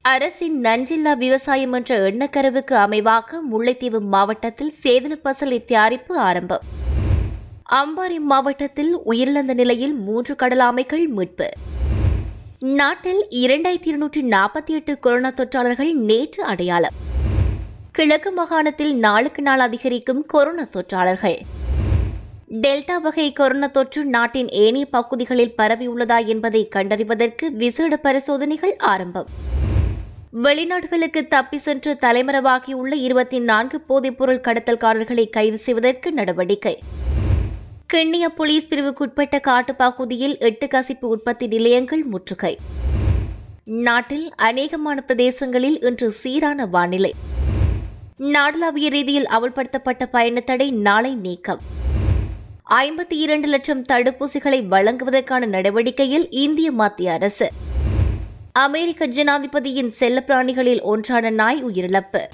அரசின் நஞ்சில்லா விவசாயம் என்ற எண்ணக்கருவுக்கு அமைவாக முல்லைத்தீவு மாவட்டத்தில் சேதன பசலை தயாரிப்பு ஆரம்பம் அம்பாறை மாவட்டத்தில் உயிரிழந்த நிலையில் மூன்று கடலாமைகள் மீட்பு நாட்டில் இரண்டாயிரத்தி இருநூற்றி நாற்பத்தி எட்டு கொரோனா தொற்றாளர்கள் நேற்று அடையாளம் கிழக்கு மாகாணத்தில் நாளுக்கு நாள் அதிகரிக்கும் கொரோனா தொற்றாளர்கள் டெல்டா வகை கொரோனா தொற்று நாட்டின் ஏனைய பகுதிகளில் பரவியுள்ளதா என்பதை கண்டறிவதற்கு விசேட பரிசோதனைகள் ஆரம்பம் வெளிநாடுகளுக்கு தப்பி சென்று தலைமறைவாகியுள்ள இருபத்தி நான்கு போதைப்பொருள் கடத்தல்காரர்களை கைது செய்வதற்கு நடவடிக்கை கிண்ணிய போலீஸ் பிரிவுக்குட்பட்ட காட்டுப்பகுதியில் எட்டு கசிப்பு உற்பத்தி நிலையங்கள் முற்றுகை நாட்டில் அநேகமான பிரதேசங்களில் இன்று சீரான வானிலை நாடளாவிய ரீதியில் அமல்படுத்தப்பட்ட பயணத்தடை நாளை நீக்கம் ஐம்பத்தி இரண்டு லட்சம் தடுப்பூசிகளை வழங்குவதற்கான நடவடிக்கையில் இந்திய மத்திய அரசு அமெரிக்க ஜனாதிபதியின் செல்லப்பிராணிகளில் ஒன்றான நாய் உயிரிழப்பு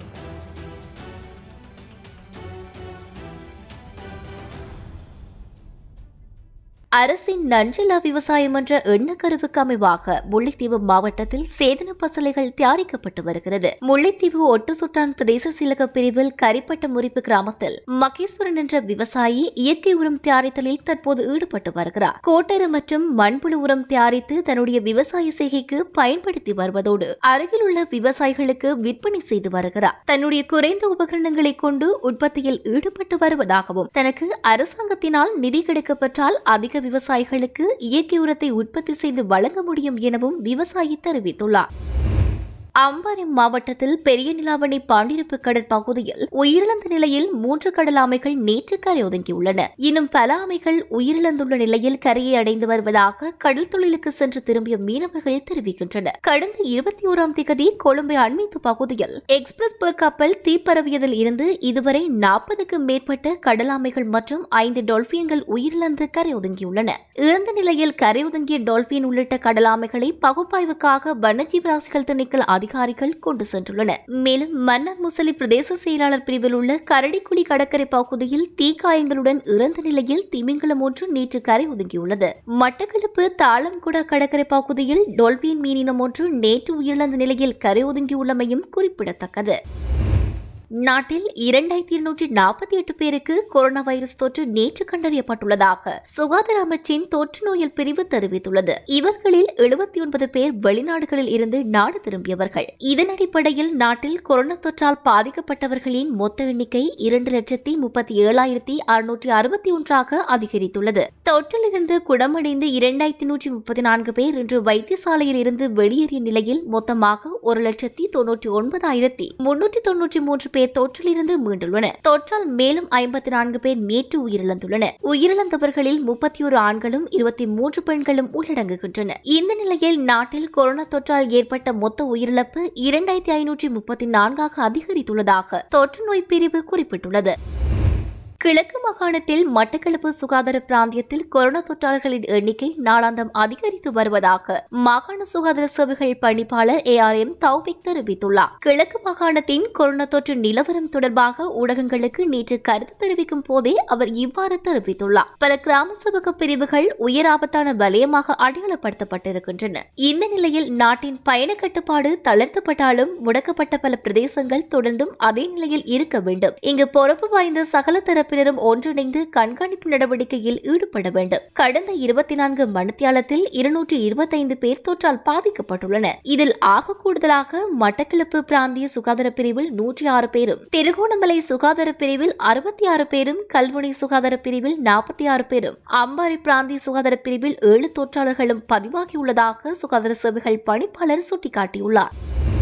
அரசின் நஞ்சில்லா விவசாயம் என்ற எண்ணக்கருவுக்கு அமைவாக முல்லைத்தீவு மாவட்டத்தில் சேதன பசலைகள் தயாரிக்கப்பட்டு வருகிறது முல்லைத்தீவு ஒட்டுசுட்டான் பிரதேச சிலக பிரிவில் கரிப்பட்ட முறிப்பு கிராமத்தில் மகேஸ்வரன் என்ற விவசாயி இயற்கை உரம் தயாரித்தலில் தற்போது ஈடுபட்டு வருகிறார் கோட்டரு மற்றும் மண்புழு உரம் தயாரித்து தன்னுடைய விவசாய செய்கைக்கு பயன்படுத்தி வருவதோடு அருகில் உள்ள விவசாயிகளுக்கு விற்பனை செய்து வருகிறார் தன்னுடைய குறைந்த உபகரணங்களை கொண்டு உற்பத்தியில் ஈடுபட்டு வருவதாகவும் தனக்கு அரசாங்கத்தினால் நிதி கிடைக்கப்பெற்றால் அதிக விவசாயிகளுக்கு இயற்கை உரத்தை உற்பத்தி செய்து வழங்க முடியும் எனவும் விவசாயி தெரிவித்துள்ளார் அம்பாறை மாவட்டத்தில் பெரிய நிலாவணி பாண்டிருப்பு கடற்பகுதியில் உயிரிழந்த நிலையில் மூன்று கடல் ஆமைகள் நேற்று கரை ஒதுங்கியுள்ளன இன்னும் பல ஆமைகள் உயிரிழந்துள்ள நிலையில் கரையை அடைந்து வருவதாக கடல் தொழிலுக்கு சென்று திரும்பிய மீனவர்கள் தெரிவிக்கின்றனர் கடந்த இருபத்தி ஓராம் திகதி கொழும்பை அண்மைப்பு பகுதியில் எக்ஸ்பிரஸ் பேர் கப்பல் தீப்பரவியதில் இருந்து இதுவரை நாற்பதுக்கும் மேற்பட்ட கடலாமைகள் மற்றும் ஐந்து டொல்பியன்கள் உயிரிழந்து கரை ஒதுங்கியுள்ளன இறந்த நிலையில் கரை ஒதுங்கிய டொல்பியன் உள்ளிட்ட கடலாமைகளை பகுப்பாய்வுக்காக வனஜீவராசிகள் திணைக்கள் அதிகாரிகள் கொண்டு சென்றுள்ளனர் மேலும் மன்னர் முசலி பிரதேச செயலாளர் பிரிவில் உள்ள கரடிக்குழி கடற்கரை பகுதியில் தீக்காயங்களுடன் இறந்த நிலையில் திமிங்கலம் ஒன்று நேற்று கரை ஒதுங்கியுள்ளது மட்டக்களப்பு தாளம்குடா கடற்கரை பகுதியில் டொல்பியன் மீனினம் ஒன்று நேற்று உயிரிழந்த நிலையில் கரை ஒதுங்கியுள்ளமையும் குறிப்பிடத்தக்கது நாட்டில் இரண்டாயிரத்தி இருநூற்றி நாற்பத்தி எட்டு பேருக்கு கொரோனா வைரஸ் தொற்று நேற்று கண்டறியப்பட்டுள்ளதாக சுகாதார அமைச்சின் தொற்று நோயல் பிரிவு தெரிவித்துள்ளது இவர்களில் எழுபத்தி ஒன்பது பேர் வெளிநாடுகளில் இருந்து நாடு திரும்பியவர்கள் இதன் அடிப்படையில் நாட்டில் கொரோனா தொற்றால் பாதிக்கப்பட்டவர்களின் மொத்த எண்ணிக்கை இரண்டு லட்சத்தி முப்பத்தி ஏழாயிரத்தி அறுநூற்றி அறுபத்தி ஒன்றாக அதிகரித்துள்ளது தொற்றிலிருந்து குணமடைந்து இரண்டாயிரத்தி நூற்றி முப்பத்தி நான்கு பேர் இன்று வைத்தியசாலையில் இருந்து வெளியேறிய நிலையில் மொத்தமாக ஒரு லட்சத்தி தொன்னூற்றி ஒன்பதாயிரத்தி முன்னூற்றி தொன்னூற்றி மூன்று பேர் தொற்றிலிருந்து மீண்டுள்ளனர் தொற்றால் மேலும் ஐம்பத்தி நான்கு பேர் நேற்று உயிரிழந்துள்ளனர் உயிரிழந்தவர்களில் முப்பத்தி ஒரு ஆண்களும் இருபத்தி மூன்று பெண்களும் உள்ளடங்குகின்றனர் இந்த நிலையில் நாட்டில் கொரோனா தொற்றால் ஏற்பட்ட மொத்த உயிரிழப்பு இரண்டாயிரத்தி ஐநூற்றி முப்பத்தி நான்காக அதிகரித்துள்ளதாக தொற்று நோய் பிரிவு குறிப்பிட்டுள்ளது கிழக்கு மாகாணத்தில் மட்டக்களப்பு சுகாதார பிராந்தியத்தில் கொரோனா தொற்றாளர்களின் எண்ணிக்கை நாளாந்தம் அதிகரித்து வருவதாக மாகாண சுகாதார சேவைகள் பணிப்பாளர் ஏ ஆர் எம் தௌபிக் தெரிவித்துள்ளார் கிழக்கு மாகாணத்தின் கொரோனா தொற்று நிலவரம் தொடர்பாக ஊடகங்களுக்கு நேற்று கருத்து தெரிவிக்கும் போதே அவர் இவ்வாறு தெரிவித்துள்ளார் பல கிராம சமூக பிரிவுகள் உயர் ஆபத்தான வலயமாக அடையாளப்படுத்தப்பட்டிருக்கின்றன இந்த நிலையில் நாட்டின் பயண கட்டுப்பாடு தளர்த்தப்பட்டாலும் முடக்கப்பட்ட பல பிரதேசங்கள் தொடர்ந்தும் அதே நிலையில் இருக்க வேண்டும் இங்கு பொறுப்பு வாய்ந்த சகல தரப்பு தரப்பினரும் ஒன்றிணைந்து கண்காணிப்பு நடவடிக்கையில் ஈடுபட வேண்டும் கடந்த இருபத்தி நான்கு மணித்தியாலத்தில் இருநூற்றி இருபத்தைந்து பேர் தொற்றால் பாதிக்கப்பட்டுள்ளனர் இதில் ஆக கூடுதலாக மட்டக்களப்பு பிராந்திய சுகாதார பிரிவில் நூற்றி ஆறு பேரும் திருகோணமலை சுகாதார பிரிவில் அறுபத்தி ஆறு பேரும் கல்முனை சுகாதார பிரிவில் நாற்பத்தி ஆறு பேரும் அம்பாறை பிராந்திய சுகாதார பிரிவில் ஏழு தொற்றாளர்களும் பதிவாகியுள்ளதாக சுகாதார சேவைகள் பணிப்பாளர் சுட்டிக்காட்டியுள்ளார்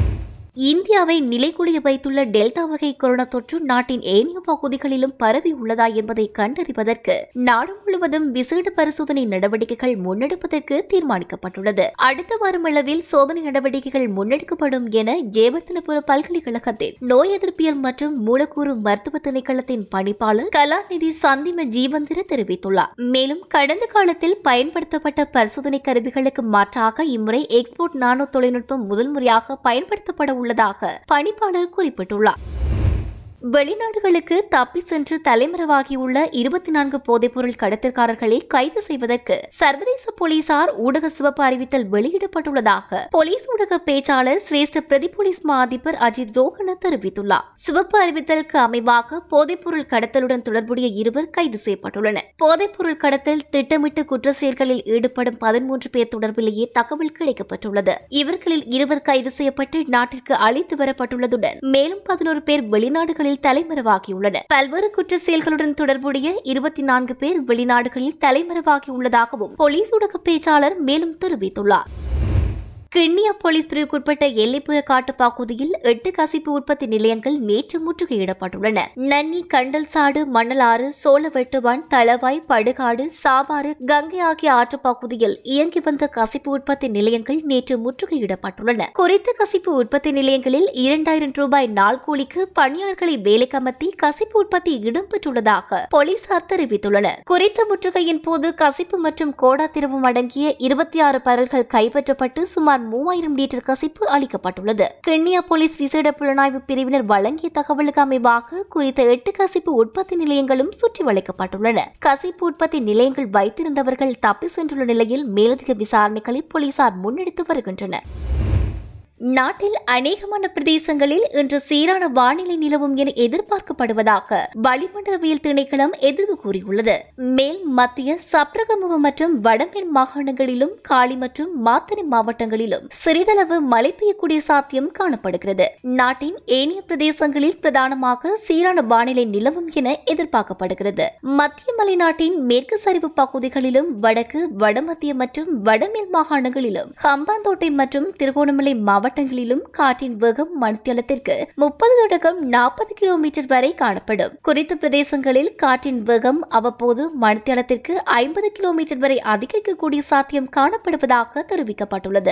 இந்தியாவை நிலைகுலிய வைத்துள்ள டெல்டா வகை கொரோனா தொற்று நாட்டின் ஏனைய பகுதிகளிலும் பரவி உள்ளதா என்பதை கண்டறிவதற்கு நாடு முழுவதும் விசேட பரிசோதனை நடவடிக்கைகள் முன்னெடுப்பதற்கு தீர்மானிக்கப்பட்டுள்ளது அடுத்த வாரம் அளவில் சோதனை நடவடிக்கைகள் முன்னெடுக்கப்படும் என ஜேவர்த்தனபுர பல்கலைக்கழகத்தின் நோய் எதிர்ப்பியல் மற்றும் மூலக்கூறு மருத்துவ திணைக்களத்தின் பணிப்பாளர் கலாநிதி சந்திம ஜீவந்திர தெரிவித்துள்ளார் மேலும் கடந்த காலத்தில் பயன்படுத்தப்பட்ட பரிசோதனை கருவிகளுக்கு மாற்றாக இம்முறை எக்ஸ்போர்ட் நானோ தொழில்நுட்பம் முதல் முறையாக பயன்படுத்தப்பட உள்ளதாக பணிப்பாளர் குறிப்பிட்டுள்ளார் வெளிநாடுகளுக்கு தப்பி சென்று தலைமறைவாகியுள்ள இருபத்தி நான்கு போதைப்பொருள் கடத்தல்காரர்களை கைது செய்வதற்கு சர்வதேச போலீசார் ஊடக சிவப்பு அறிவித்தல் வெளியிடப்பட்டுள்ளதாக போலீஸ் ஊடக பேச்சாளர் சிரேஷ்ட பிரதி போலீஸ் மா அதிபர் அஜித் ரோஹன தெரிவித்துள்ளார் சிவப்பு அறிவித்தலுக்கு அமைவாக போதைப்பொருள் கடத்தலுடன் தொடர்புடைய இருவர் கைது செய்யப்பட்டுள்ளனர் போதைப்பொருள் கடத்தல் திட்டமிட்டு குற்ற செயல்களில் ஈடுபடும் பதிமூன்று பேர் தொடர்பிலேயே தகவல் கிடைக்கப்பட்டுள்ளது இவர்களில் இருவர் கைது செய்யப்பட்டு நாட்டிற்கு அழைத்து வரப்பட்டுள்ளதுடன் மேலும் பதினோரு பேர் வெளிநாடுகளில் தலைமறைவாகியுள்ளனர் பல்வேறு குற்ற செயல்களுடன் தொடர்புடைய இருபத்தி நான்கு பேர் வெளிநாடுகளில் தலைமறைவாகியுள்ளதாகவும் போலீஸ் ஊடக பேச்சாளர் மேலும் தெரிவித்துள்ளார் கிண்ணியா போலீஸ் பிரிவுக்குட்பட்ட எல்லைப்புற காட்டு பகுதியில் எட்டு கசிப்பு உற்பத்தி நிலையங்கள் நேற்று முற்றுகையிடப்பட்டுள்ளன நன்னி கண்டல்சாடு மணலாறு சோழவெட்டுவான் தளவாய் படுகாடு சாவாறு கங்கை ஆகிய ஆற்று பகுதியில் இயங்கி வந்த கசிப்பு உற்பத்தி நிலையங்கள் நேற்று முற்றுகையிடப்பட்டுள்ளன குறித்த கசிப்பு உற்பத்தி நிலையங்களில் இரண்டாயிரம் ரூபாய் நாள் கூலிக்கு பணியாளர்களை வேலைக்கமர்த்தி கசிப்பு உற்பத்தி இடம்பெற்றுள்ளதாக போலீசார் தெரிவித்துள்ளனர் குறித்த முற்றுகையின் போது கசிப்பு மற்றும் கோடா திரவம் அடங்கிய இருபத்தி ஆறு பரல்கள் கைப்பற்றப்பட்டு சுமார் மூவாயிரம் லிட்டர் கசிப்பு அளிக்கப்பட்டுள்ளது கிண்ணியா போலீஸ் விசேட புலனாய்வு பிரிவினர் வழங்கிய தகவலுக்கு அமைவாக குறித்த எட்டு கசிப்பு உற்பத்தி நிலையங்களும் சுற்றி வளைக்கப்பட்டுள்ளன கசிப்பு உற்பத்தி நிலையங்கள் வைத்திருந்தவர்கள் தப்பி சென்றுள்ள நிலையில் மேலதிக விசாரணைகளை போலீசார் முன்னெடுத்து வருகின்றனர் நாட்டில் அநேகமான பிரதேசங்களில் இன்று சீரான வானிலை நிலவும் என எதிர்பார்க்கப்படுவதாக வளிமண்டலவியல் திணைக்களம் எதிர்வு கூறியுள்ளது மேல் மத்திய சப்ரகமுக மற்றும் வடமேல் மாகாணங்களிலும் காலி மற்றும் மாத்தறை மாவட்டங்களிலும் சிறிதளவு மழை பெய்யக்கூடிய சாத்தியம் காணப்படுகிறது நாட்டின் ஏனைய பிரதேசங்களில் பிரதானமாக சீரான வானிலை நிலவும் என எதிர்பார்க்கப்படுகிறது மத்திய மலைநாட்டின் மேற்கு சரிவு பகுதிகளிலும் வடக்கு வடமத்திய மற்றும் வடமேல் மாகாணங்களிலும் ஹம்பாந்தோட்டை மற்றும் திருகோணமலை மாவட்ட மாவட்டங்களிலும் காற்றின் வேகம் மணித்தியாலத்திற்கு முப்பது தொடக்கம் நாற்பது கிலோமீட்டர் வரை காணப்படும் குறித்த பிரதேசங்களில் காற்றின் வேகம் அவ்வப்போது மணித்தியாலத்திற்கு ஐம்பது கிலோமீட்டர் வரை அதிகரிக்கக்கூடிய சாத்தியம் காணப்படுவதாக தெரிவிக்கப்பட்டுள்ளது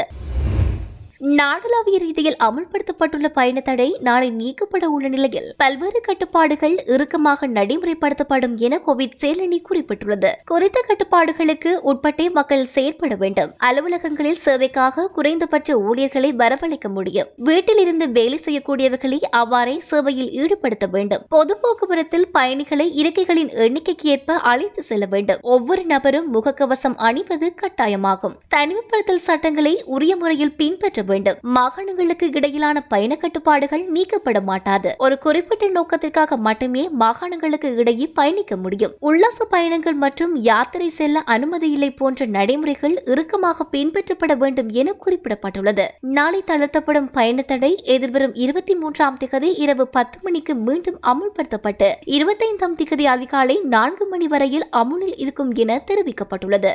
நாடளாவிய ரீதியில் அமல்படுத்தப்பட்டுள்ள பயண தடை நாளை நீக்கப்பட உள்ள நிலையில் பல்வேறு கட்டுப்பாடுகள் இறுக்கமாக நடைமுறைப்படுத்தப்படும் என கோவிட் செயலணி குறிப்பிட்டுள்ளது குறித்த கட்டுப்பாடுகளுக்கு உட்பட்டே மக்கள் செயற்பட வேண்டும் அலுவலகங்களில் சேவைக்காக குறைந்தபட்ச ஊழியர்களை வரவழைக்க முடியும் வீட்டில் இருந்து வேலை செய்யக்கூடியவர்களை அவ்வாறே சேவையில் ஈடுபடுத்த வேண்டும் பொது போக்குவரத்தில் பயணிகளை இருக்கைகளின் எண்ணிக்கைக்கு ஏற்ப அழைத்து செல்ல வேண்டும் ஒவ்வொரு நபரும் முகக்கவசம் அணிவது கட்டாயமாகும் தனிமைப்படுத்தல் சட்டங்களை உரிய முறையில் பின்பற்ற வேண்டும் மாகாணங்களுக்கு இடையிலான பயண கட்டுப்பாடுகள் நீக்கப்பட மாட்டாது ஒரு குறிப்பிட்ட நோக்கத்திற்காக மட்டுமே மாகாணங்களுக்கு இடையே பயணிக்க முடியும் உல்லாச பயணங்கள் மற்றும் யாத்திரை செல்ல அனுமதி இல்லை போன்ற நடைமுறைகள் இறுக்கமாக பின்பற்றப்பட வேண்டும் என குறிப்பிடப்பட்டுள்ளது நாளை தளர்த்தப்படும் பயண தடை எதிர்வரும் இருபத்தி மூன்றாம் திகதி இரவு பத்து மணிக்கு மீண்டும் அமுல்படுத்தப்பட்டு இருபத்தைந்தாம் திகதி அதிகாலை நான்கு மணி வரையில் அமுலில் இருக்கும் என தெரிவிக்கப்பட்டுள்ளது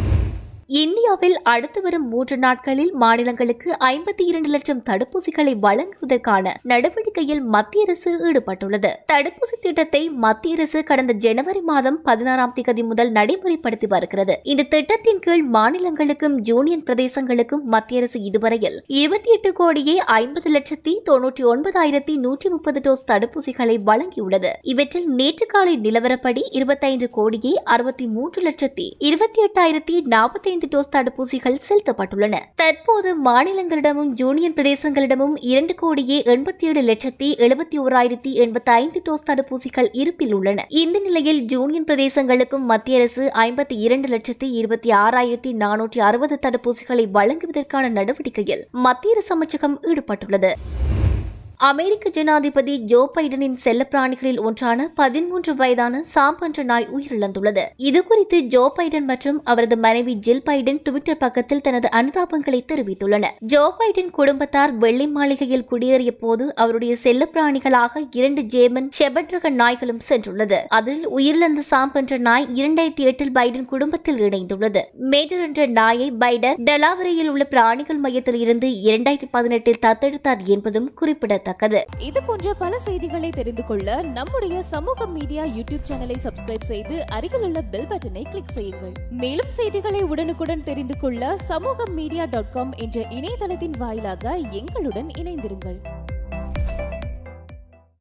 இந்தியாவில் அடுத்து வரும் மூன்று நாட்களில் மாநிலங்களுக்கு ஐம்பத்தி இரண்டு லட்சம் தடுப்பூசிகளை வழங்குவதற்கான நடவடிக்கையில் மத்திய அரசு ஈடுபட்டுள்ளது தடுப்பூசி திட்டத்தை மத்திய அரசு கடந்த ஜனவரி மாதம் பதினாறாம் தேதி முதல் நடைமுறைப்படுத்தி வருகிறது இந்த திட்டத்தின் கீழ் மாநிலங்களுக்கும் யூனியன் பிரதேசங்களுக்கும் மத்திய அரசு இதுவரையில் இருபத்தி எட்டு கோடியே ஐம்பது லட்சத்தி தொன்னூற்றி ஒன்பதாயிரத்தி நூற்றி முப்பது டோஸ் தடுப்பூசிகளை வழங்கியுள்ளது இவற்றில் நேற்று காலை நிலவரப்படி இருபத்தைந்து கோடியே அறுபத்தி மூன்று லட்சத்தி இருபத்தி எட்டாயிரத்தி நாற்பத்தி ஐந்து டோஸ் தடுப்பூசிகள் செலுத்தப்பட்டுள்ளன தற்போது மாநிலங்களிடமும் யூனியன் பிரதேசங்களிடமும் இரண்டு கோடியே எண்பத்தி ஏழு லட்சத்தி எழுபத்தி ஓராயிரத்தி எண்பத்தி ஐந்து டோஸ் தடுப்பூசிகள் இருப்பில் உள்ளன இந்த நிலையில் யூனியன் பிரதேசங்களுக்கும் மத்திய அரசு ஐம்பத்தி இரண்டு லட்சத்தி இருபத்தி ஆறாயிரத்தி நானூற்றி அறுபது தடுப்பூசிகளை வழங்குவதற்கான நடவடிக்கையில் மத்திய அரசு அமைச்சகம் ஈடுபட்டுள்ளது அமெரிக்க ஜனாதிபதி ஜோ பைடனின் செல்லப்பிராணிகளில் ஒன்றான பதிமூன்று வயதான சாம்பன்ற நாய் உயிரிழந்துள்ளது இதுகுறித்து ஜோ பைடன் மற்றும் அவரது மனைவி ஜில் பைடன் டுவிட்டர் பக்கத்தில் தனது அனுதாபங்களை தெரிவித்துள்ளனர் ஜோ பைடன் குடும்பத்தார் வெள்ளை மாளிகையில் குடியேறிய போது அவருடைய செல்லப்பிராணிகளாக இரண்டு ஜேமன் ஷெபட் ரக நாய்களும் சென்றுள்ளது அதில் உயிரிழந்த சாம்பன்ற நாய் இரண்டாயிரத்தி எட்டில் பைடன் குடும்பத்தில் இணைந்துள்ளது மேஜர் என்ற நாயை பைடன் டெலாவரியில் உள்ள பிராணிகள் மையத்தில் இருந்து இரண்டாயிரத்தி பதினெட்டில் தத்தெடுத்தார் என்பதும் குறிப்பிடத்தக்கது இது போன்ற பல செய்திகளை தெரிந்து கொள்ள நம்முடைய சமூக மீடியா யூடியூப் சேனலை சப்ஸ்கிரைப் செய்து அருகில் உள்ள பெல் பட்டனை கிளிக் செய்யுங்கள் மேலும் செய்திகளை உடனுக்குடன் தெரிந்து கொள்ள சமூக மீடியா டாட் காம் என்ற இணையதளத்தின் வாயிலாக எங்களுடன் இணைந்திருங்கள்